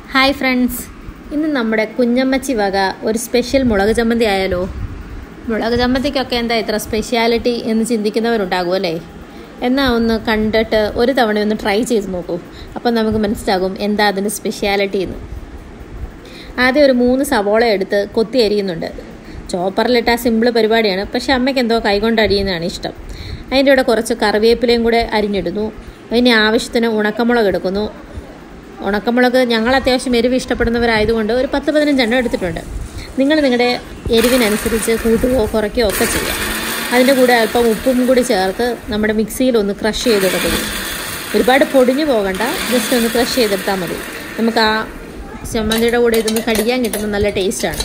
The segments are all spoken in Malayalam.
ഹായ് ഫ്രണ്ട്സ് ഇന്ന് നമ്മുടെ കുഞ്ഞമ്മച്ചി വക ഒരു സ്പെഷ്യൽ മുളക് ചമ്മന്തി ആയാലോ മുളക് ചമ്മന്തിക്കൊക്കെ എന്താ ഇത്ര സ്പെഷ്യാലിറ്റി എന്ന് ചിന്തിക്കുന്നവരുണ്ടാകും അല്ലേ എന്നാൽ ഒന്ന് കണ്ടിട്ട് ഒരു തവണ ഒന്ന് ട്രൈ ചെയ്ത് നോക്കൂ അപ്പം നമുക്ക് മനസ്സിലാകും എന്താ അതിൻ്റെ സ്പെഷ്യാലിറ്റി എന്ന് ആദ്യം ഒരു മൂന്ന് സവോള എടുത്ത് കൊത്തി അരിയുന്നുണ്ട് ചോപ്പറിലിട്ട സിമ്പിൾ പരിപാടിയാണ് പക്ഷെ അമ്മയ്ക്ക് എന്തോ കൈകൊണ്ട് അരിയുന്നതാണ് ഇഷ്ടം അതിൻ്റെ കൂടെ കുറച്ച് കറിവേപ്പിലയും കൂടെ അരിഞ്ഞിടുന്നു അതിന് ആവശ്യത്തിന് ഉണക്കമുളക് എടുക്കുന്നു ഉണക്കമുളക് ഞങ്ങൾ അത്യാവശ്യം എരിവ് ഇഷ്ടപ്പെടുന്നവരായതുകൊണ്ട് ഒരു പത്ത് പതിനഞ്ചെണ്ണം എടുത്തിട്ടുണ്ട് നിങ്ങൾ നിങ്ങളുടെ എരിവിനനുസരിച്ച് കൂട്ടുകയോ കുറയ്ക്കുകയോ ഒക്കെ ചെയ്യാം അതിൻ്റെ കൂടെ അല്പം ഉപ്പും കൂടി ചേർത്ത് നമ്മുടെ മിക്സിയിൽ ഒന്ന് ക്രഷ് ചെയ്തെടുക്കുന്നു ഒരുപാട് പൊടിഞ്ഞു പോകണ്ട ജസ്റ്റ് ഒന്ന് ക്രഷ് ചെയ്തെടുത്താൽ മതി നമുക്ക് ആ ചമ്മന്തിയുടെ കൂടെ ഇതൊന്ന് കടിക്കാൻ കിട്ടുന്ന നല്ല ടേസ്റ്റാണ്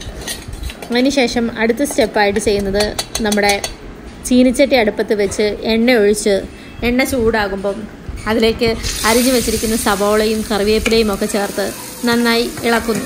അതിനുശേഷം അടുത്ത സ്റ്റെപ്പായിട്ട് ചെയ്യുന്നത് നമ്മുടെ ചീനിച്ചട്ടി അടുപ്പത്ത് വെച്ച് എണ്ണ ഒഴിച്ച് എണ്ണ ചൂടാകുമ്പം അതിലേക്ക് അരിഞ്ഞു വെച്ചിരിക്കുന്ന സവോളയും കറിവേപ്പിലയും ഒക്കെ ചേർത്ത് നന്നായി ഇളക്കുന്നു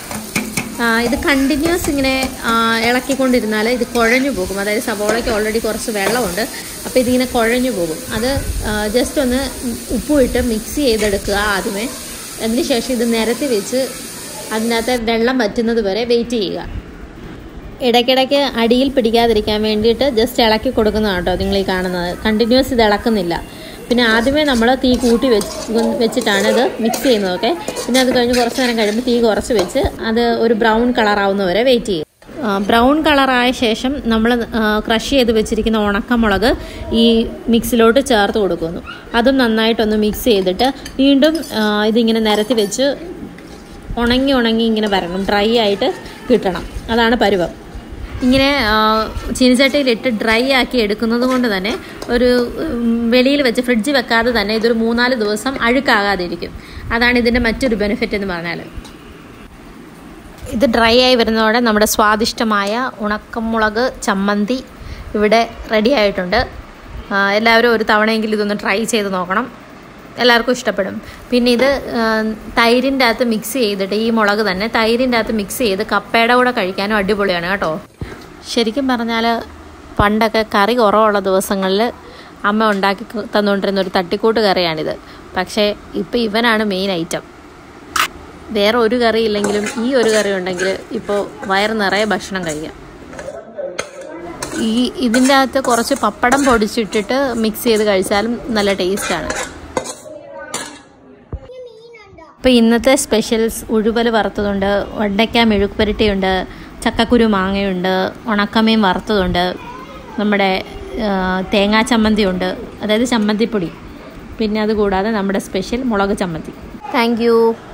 ആ, ഇത് കണ്ടിന്യൂസ് ഇങ്ങനെ ആ, ഇളക്കിക്കൊണ്ടിരുന്നാൽ ഇത് കുഴഞ്ഞു പോകും അതായത് സവോളയ്ക്ക് ഓൾറെഡി കുറച്ച് വെള്ളമുണ്ട് അപ്പോൾ ഇതിങ്ങനെ കുഴഞ്ഞു പോകും അത് ജസ്റ്റ് ഒന്ന് ഉപ്പുമിട്ട് മിക്സ് ചെയ്തെടുക്കുക ആദ്യമേ അതിനുശേഷം ഇത് നിരത്തി വെച്ച് അതിനകത്ത് വെള്ളം വറ്റുന്നത് വരെ വെയിറ്റ് ചെയ്യുക ഇടയ്ക്കിടയ്ക്ക് അടിയിൽ പിടിക്കാതിരിക്കാൻ വേണ്ടിയിട്ട് ജസ്റ്റ് ഇളക്കി കൊടുക്കുന്നതാണ് കേട്ടോ നിങ്ങൾ ഈ കാണുന്നത് കണ്ടിന്യൂസ് ഇത് ഇളക്കുന്നില്ല പിന്നെ ആദ്യമേ നമ്മൾ തീ കൂട്ടി വെച്ച് വെച്ചിട്ടാണ് ഇത് മിക്സ് ചെയ്യുന്നതൊക്കെ പിന്നെ അത് കഴിഞ്ഞ് കുറച്ച് നേരം കഴിയുമ്പോൾ തീ കുറച്ച് വെച്ച് അത് ഒരു ബ്രൗൺ കളറാവുന്നവരെ വെയിറ്റ് ചെയ്യും ബ്രൗൺ കളറായ ശേഷം നമ്മൾ ക്രഷ് ചെയ്ത് വെച്ചിരിക്കുന്ന ഉണക്കമുളക് ഈ മിക്സിലോട്ട് ചേർത്ത് കൊടുക്കുന്നു അതും നന്നായിട്ടൊന്ന് മിക്സ് ചെയ്തിട്ട് വീണ്ടും ആ, ഇതിങ്ങനെ നിരത്തി വെച്ച് ഉണങ്ങി ഉണങ്ങി ഇങ്ങനെ വരണം ഡ്രൈ ആയിട്ട് കിട്ടണം അതാണ് പരുവം ഇങ്ങനെ ആ, ചീനിച്ചട്ടിയിലിട്ട് ഡ്രൈ ആക്കി എടുക്കുന്നത് കൊണ്ട് തന്നെ ഒരു ഉം, വെളിയിൽ വെച്ച് ഫ്രിഡ്ജിൽ വെക്കാതെ തന്നെ ഇതൊരു മൂന്നാല് ദിവസം അഴുക്കാകാതിരിക്കും അതാണ് ഇതിൻ്റെ മറ്റൊരു ബെനിഫിറ്റ് എന്ന് പറഞ്ഞാൽ ഇത് ഡ്രൈ ആയി വരുന്നതോടെ നമ്മുടെ സ്വാദിഷ്ടമായ ഉണക്കമുളക് ചമ്മന്തി ഇവിടെ റെഡി ആയിട്ടുണ്ട് ആ, എല്ലാവരും ഒരു തവണയെങ്കിലും ഇതൊന്ന് ട്രൈ ചെയ്ത് നോക്കണം എല്ലാവർക്കും ഇഷ്ടപ്പെടും പിന്നെ ഇത് ആ, തൈരിൻ്റെ അകത്ത് മിക്സ് ചെയ്തിട്ട് ഈ മുളക് തന്നെ തൈരിൻ്റെ അകത്ത് മിക്സ് ചെയ്ത് കപ്പയുടെ കൂടെ കഴിക്കാനും അടിപൊളിയാണ് കേട്ടോ ശരിക്കും പറഞ്ഞാൽ പണ്ടൊക്കെ കറി കുറവുള്ള ദിവസങ്ങളിൽ അമ്മ ഉണ്ടാക്കി തന്നുകൊണ്ടിരുന്ന ഒരു തട്ടിക്കൂട്ട് കറിയാണിത് പക്ഷേ ഇപ്പോൾ ഇവനാണ് മെയിൻ ഐറ്റം വേറെ ഒരു കറി ഇല്ലെങ്കിലും ഈ ഒരു കറി ഉണ്ടെങ്കിൽ ഇപ്പോൾ വയറ് നിറയെ ഭക്ഷണം കഴിക്കാം ഈ ഇതിൻ്റെ അകത്ത് കുറച്ച് പപ്പടം പൊടിച്ചിട്ടിട്ട് മിക്സ് ചെയ്ത് കഴിച്ചാലും നല്ല ടേസ്റ്റാണ് ഇപ്പോൾ ഇന്നത്തെ സ്പെഷ്യൽസ് ഉഴുവൽ വറുത്തതുണ്ട് വണ്ടയ്ക്ക മെഴുക്കുപുരട്ടിയുണ്ട് ചക്കക്കുരു മാങ്ങയുണ്ട് ഉണക്കമീൻ വറുത്തതുണ്ട് നമ്മുടെ ആ, തേങ്ങാ ചമ്മന്തി ഉണ്ട് അതായത് ചമ്മന്തിപ്പൊടി പിന്നെ അതുകൂടാതെ നമ്മുടെ സ്പെഷ്യൽ മുളക് ചമ്മന്തി താങ്ക്